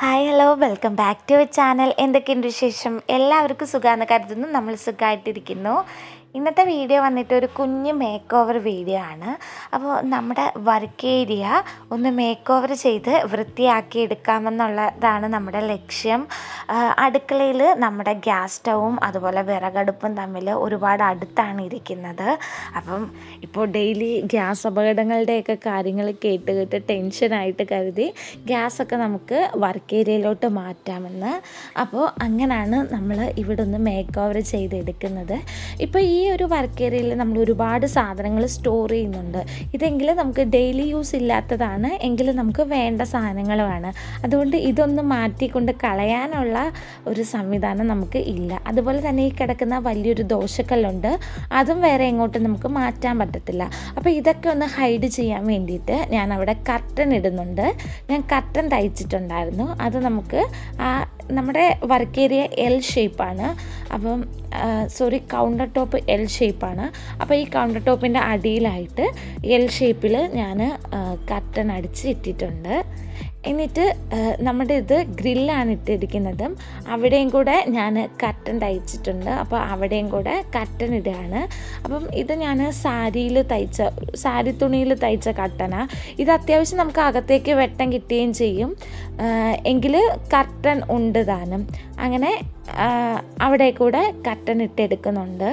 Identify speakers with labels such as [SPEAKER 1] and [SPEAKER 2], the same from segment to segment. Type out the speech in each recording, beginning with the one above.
[SPEAKER 1] hi hello welcome back to channel എന്തൊക്കെയുണ്ട് വിശേഷം എല്ലാവർക്കും സുഖമാണെന്ന് കരുതുന്നു നമ്മൾ സുഖമായിട്ടിരിക്കുന്നു ഇന്നത്തെ വീഡിയോ വന്നിട്ട് ഒരു കുഞ്ഞ് മേക്ക് ഓവർ വീഡിയോ ആണ് അപ്പോൾ നമ്മുടെ വർക്ക് ഏരിയ ഒന്ന് മേക്ക് ഓവർ ചെയ്ത് വൃത്തിയാക്കി എടുക്കാമെന്നുള്ളതാണ് നമ്മുടെ ലക്ഷ്യം അടുക്കളയിൽ നമ്മുടെ ഗ്യാസ് സ്റ്റൗവും അതുപോലെ വിറകടുപ്പും തമ്മിൽ ഒരുപാട് അടുത്താണ് ഇരിക്കുന്നത് അപ്പം ഇപ്പോൾ ഡെയിലി ഗ്യാസ് അപകടങ്ങളുടെയൊക്കെ കാര്യങ്ങൾ കേട്ട് കേട്ട് ടെൻഷനായിട്ട് കരുതി ഗ്യാസൊക്കെ നമുക്ക് വർക്ക് ഏരിയയിലോട്ട് മാറ്റാമെന്ന് അപ്പോൾ അങ്ങനെയാണ് നമ്മൾ ഇവിടെ ഒന്ന് മേക്ക് ഓവർ ചെയ്തെടുക്കുന്നത് ഇപ്പോൾ ഈ ഒരു വർക്ക് ഏരിയയിൽ നമ്മൾ ഒരുപാട് സാധനങ്ങൾ സ്റ്റോർ ചെയ്യുന്നുണ്ട് ഇതെങ്കിലും നമുക്ക് ഡെയിലി യൂസ് ഇല്ലാത്തതാണ് എങ്കിലും നമുക്ക് വേണ്ട സാധനങ്ങളുമാണ് അതുകൊണ്ട് ഇതൊന്ന് മാറ്റിക്കൊണ്ട് കളയാനുള്ള ഒരു സംവിധാനം നമുക്ക് ഇല്ല അതുപോലെ തന്നെ ഈ കിടക്കുന്ന വലിയൊരു ദോശക്കല്ലുണ്ട് അതും വേറെ എങ്ങോട്ടും നമുക്ക് മാറ്റാൻ പറ്റത്തില്ല അപ്പോൾ ഇതൊക്കെ ഒന്ന് ഹൈഡ് ചെയ്യാൻ വേണ്ടിയിട്ട് ഞാൻ അവിടെ കർട്ടൻ ഇടുന്നുണ്ട് ഞാൻ കർട്ടൻ തയ്ച്ചിട്ടുണ്ടായിരുന്നു അത് നമുക്ക് ആ നമ്മുടെ വർക്ക് ഏരിയ എൽ ഷേപ്പാണ് അപ്പം സോറി കൗണ്ടർ ടോപ്പ് എൽ ഷേപ്പാണ് അപ്പോൾ ഈ കൗണ്ടർ ടോപ്പിൻ്റെ അടിയിലായിട്ട് എൽ ഷേപ്പിൽ ഞാൻ കർട്ടൻ അടിച്ച് ഇട്ടിട്ടുണ്ട് എന്നിട്ട് നമ്മുടെ ഇത് ഗ്രില്ലാണ് ഇട്ടിരിക്കുന്നതും അവിടെയും കൂടെ ഞാൻ കർട്ടൻ തയ്ച്ചിട്ടുണ്ട് അപ്പോൾ അവിടെയും കൂടെ കർട്ടൻ ഇടുകയാണ് അപ്പം ഇത് ഞാൻ സാരിയിൽ തയ്ച്ച സാരി തുണിയിൽ തയ്ച്ച കർട്ടനാണ് ഇത് അത്യാവശ്യം നമുക്ക് അകത്തേക്ക് വെട്ടം കിട്ടുകയും ചെയ്യും എങ്കിൽ കർട്ടൻ ഉണ്ട് താനും അങ്ങനെ അവിടെ കൂടെ കർട്ടൻ ഇട്ടെടുക്കുന്നുണ്ട്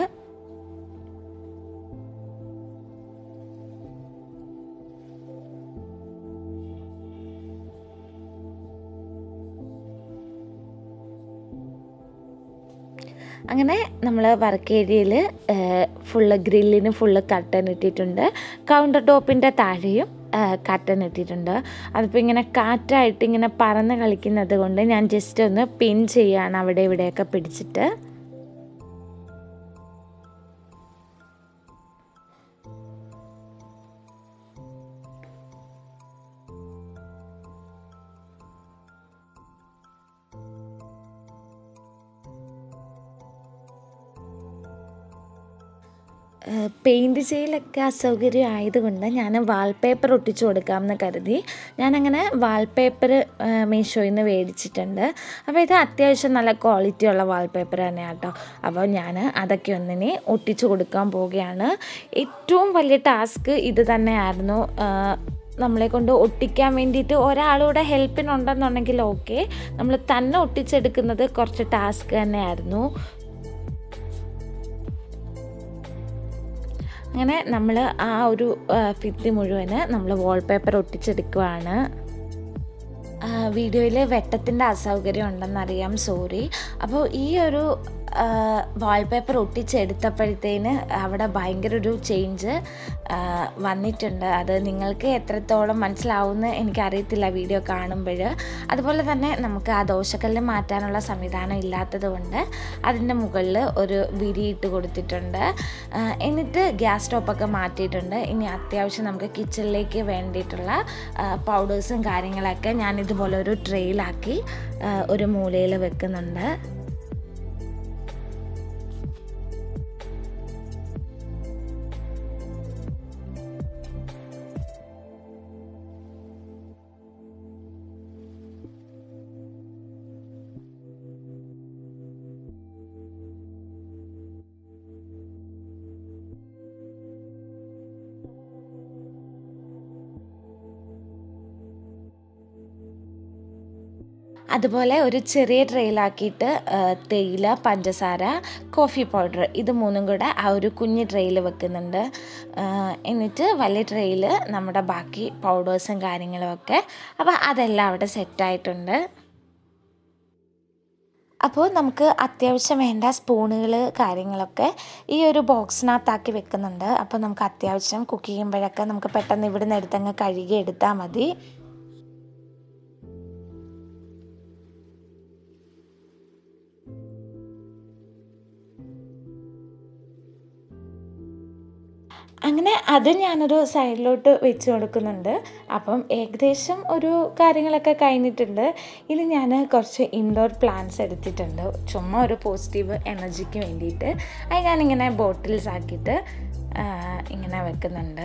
[SPEAKER 1] അങ്ങനെ നമ്മൾ വർക്ക് ഏരിയയിൽ ഫുള്ള് ഗ്രില്ലിന് ഫുള്ള് കർട്ടൻ ഇട്ടിട്ടുണ്ട് കൗണ്ടർ ടോപ്പിൻ്റെ താഴെയും കർട്ടൻ ഇട്ടിട്ടുണ്ട് അതിപ്പോൾ ഇങ്ങനെ കാറ്റായിട്ട് ഇങ്ങനെ പറന്ന് കളിക്കുന്നത് കൊണ്ട് ഞാൻ ജസ്റ്റ് ഒന്ന് പിൻ ചെയ്യാണ് അവിടെ ഇവിടെയൊക്കെ പിടിച്ചിട്ട് പെയിൻറ്റ് ചെയ്യലൊക്കെ അസൗകര്യം ആയതുകൊണ്ട് ഞാൻ വാൾപേപ്പർ ഒട്ടിച്ചു കൊടുക്കാമെന്ന് കരുതി ഞാനങ്ങനെ വാൾപേപ്പർ മീഷോയിൽ നിന്ന് മേടിച്ചിട്ടുണ്ട് അപ്പോൾ ഇത് അത്യാവശ്യം നല്ല ക്വാളിറ്റി ഉള്ള വാൾപേപ്പർ തന്നെയാണ് കേട്ടോ അപ്പോൾ ഞാൻ അതൊക്കെ ഒന്നിനെ ഒട്ടിച്ചു കൊടുക്കാൻ പോവുകയാണ് ഏറ്റവും വലിയ ടാസ്ക് ഇത് തന്നെയായിരുന്നു നമ്മളെ കൊണ്ട് ഒട്ടിക്കാൻ വേണ്ടിയിട്ട് ഒരാളൂടെ ഹെൽപ്പിനുണ്ടെന്നുണ്ടെങ്കിൽ ഓക്കെ നമ്മൾ തന്നെ ഒട്ടിച്ചെടുക്കുന്നത് കുറച്ച് ടാസ്ക് തന്നെയായിരുന്നു അങ്ങനെ നമ്മൾ ആ ഒരു ഭിത്തി മുഴുവന് നമ്മൾ വാൾപേപ്പർ ഒട്ടിച്ചെടുക്കുവാണ് വീഡിയോയിൽ വെട്ടത്തിൻ്റെ അസൗകര്യം ഉണ്ടെന്നറിയാം സോറി അപ്പോൾ ഈ ഒരു വാൾപേപ്പർ ഒട്ടിച്ചെടുത്തപ്പോഴത്തേന് അവിടെ ഭയങ്കര ഒരു ചേഞ്ച് വന്നിട്ടുണ്ട് അത് നിങ്ങൾക്ക് എത്രത്തോളം മനസ്സിലാവുമെന്ന് എനിക്കറിയത്തില്ല വീഡിയോ കാണുമ്പോൾ അതുപോലെ തന്നെ നമുക്ക് ആ ദോശക്കല്ല് മാറ്റാനുള്ള സംവിധാനം ഇല്ലാത്തത് കൊണ്ട് അതിൻ്റെ മുകളിൽ ഒരു വിരി ഇട്ട് കൊടുത്തിട്ടുണ്ട് എന്നിട്ട് ഗ്യാസ് സ്റ്റോപ്പൊക്കെ മാറ്റിയിട്ടുണ്ട് ഇനി അത്യാവശ്യം നമുക്ക് കിച്ചണിലേക്ക് വേണ്ടിയിട്ടുള്ള പൗഡേഴ്സും കാര്യങ്ങളൊക്കെ ഞാൻ ഇതുപോലെ ഒരു ട്രെയിലാക്കി ഒരു മൂലയിൽ വെക്കുന്നുണ്ട് അതുപോലെ ഒരു ചെറിയ ട്രെയിലാക്കിയിട്ട് തേയില പഞ്ചസാര കോഫി പൗഡർ ഇത് മൂന്നും കൂടെ ആ ഒരു കുഞ്ഞ് ട്രെയിൽ വെക്കുന്നുണ്ട് എന്നിട്ട് വലിയ ട്രെയിൽ നമ്മുടെ ബാക്കി പൗഡേഴ്സും കാര്യങ്ങളും ഒക്കെ അപ്പോൾ അതെല്ലാം അവിടെ സെറ്റായിട്ടുണ്ട് അപ്പോൾ നമുക്ക് അത്യാവശ്യം വേണ്ട സ്പൂണുകൾ കാര്യങ്ങളൊക്കെ ഈ ഒരു ബോക്സിനകത്താക്കി വെക്കുന്നുണ്ട് അപ്പോൾ നമുക്ക് അത്യാവശ്യം കുക്ക് ചെയ്യുമ്പോഴൊക്കെ നമുക്ക് പെട്ടെന്ന് ഇവിടുന്ന് എടുത്തങ്ങ് കഴുകി എടുത്താൽ മതി അങ്ങനെ അത് ഞാനൊരു സൈഡിലോട്ട് വെച്ച് കൊടുക്കുന്നുണ്ട് അപ്പം ഏകദേശം ഒരു കാര്യങ്ങളൊക്കെ കഴിഞ്ഞിട്ടുണ്ട് ഇനി ഞാൻ കുറച്ച് ഇൻഡോർ പ്ലാന്റ്സ് എടുത്തിട്ടുണ്ട് ചുമ്മാ ഒരു പോസിറ്റീവ് എനർജിക്ക് വേണ്ടിയിട്ട് അത് ഞാനിങ്ങനെ ബോട്ടിൽസ് ആക്കിയിട്ട് ഇങ്ങനെ വെക്കുന്നുണ്ട്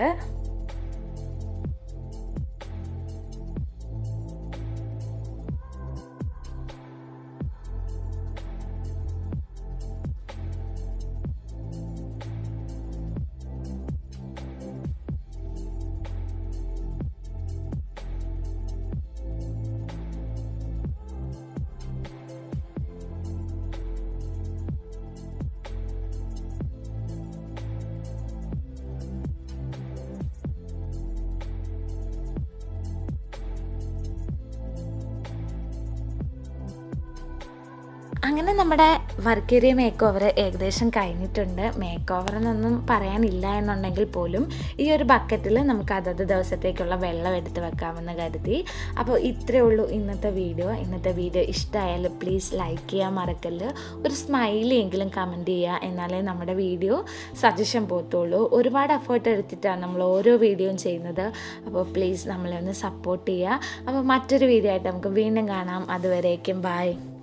[SPEAKER 1] അങ്ങനെ നമ്മുടെ വർക്ക് ഏരിയ മേക്ക് ഓവർ ഏകദേശം കഴിഞ്ഞിട്ടുണ്ട് മേക്ക് ഓവർ എന്നൊന്നും പറയാനില്ല എന്നുണ്ടെങ്കിൽ പോലും ഈ ഒരു ബക്കറ്റിൽ നമുക്ക് അതത് ദിവസത്തേക്കുള്ള വെള്ളം എടുത്ത് വെക്കാമെന്ന് കരുതി അപ്പോൾ ഇത്രയേ ഉള്ളൂ ഇന്നത്തെ വീഡിയോ ഇന്നത്തെ വീഡിയോ ഇഷ്ടമായാൽ പ്ലീസ് ലൈക്ക് ചെയ്യാൻ മറക്കല്ല് ഒരു സ്മൈലി എങ്കിലും കമൻറ്റ് ചെയ്യുക എന്നാലേ നമ്മുടെ വീഡിയോ സജഷൻ പോകത്തുള്ളൂ ഒരുപാട് എഫേർട്ട് എടുത്തിട്ടാണ് നമ്മൾ ഓരോ വീഡിയോയും ചെയ്യുന്നത് അപ്പോൾ പ്ലീസ് നമ്മളെ ഒന്ന് സപ്പോർട്ട് ചെയ്യുക അപ്പോൾ മറ്റൊരു വീഡിയോ ആയിട്ട് നമുക്ക് വീണ്ടും കാണാം അതുവരേക്കും ബായ്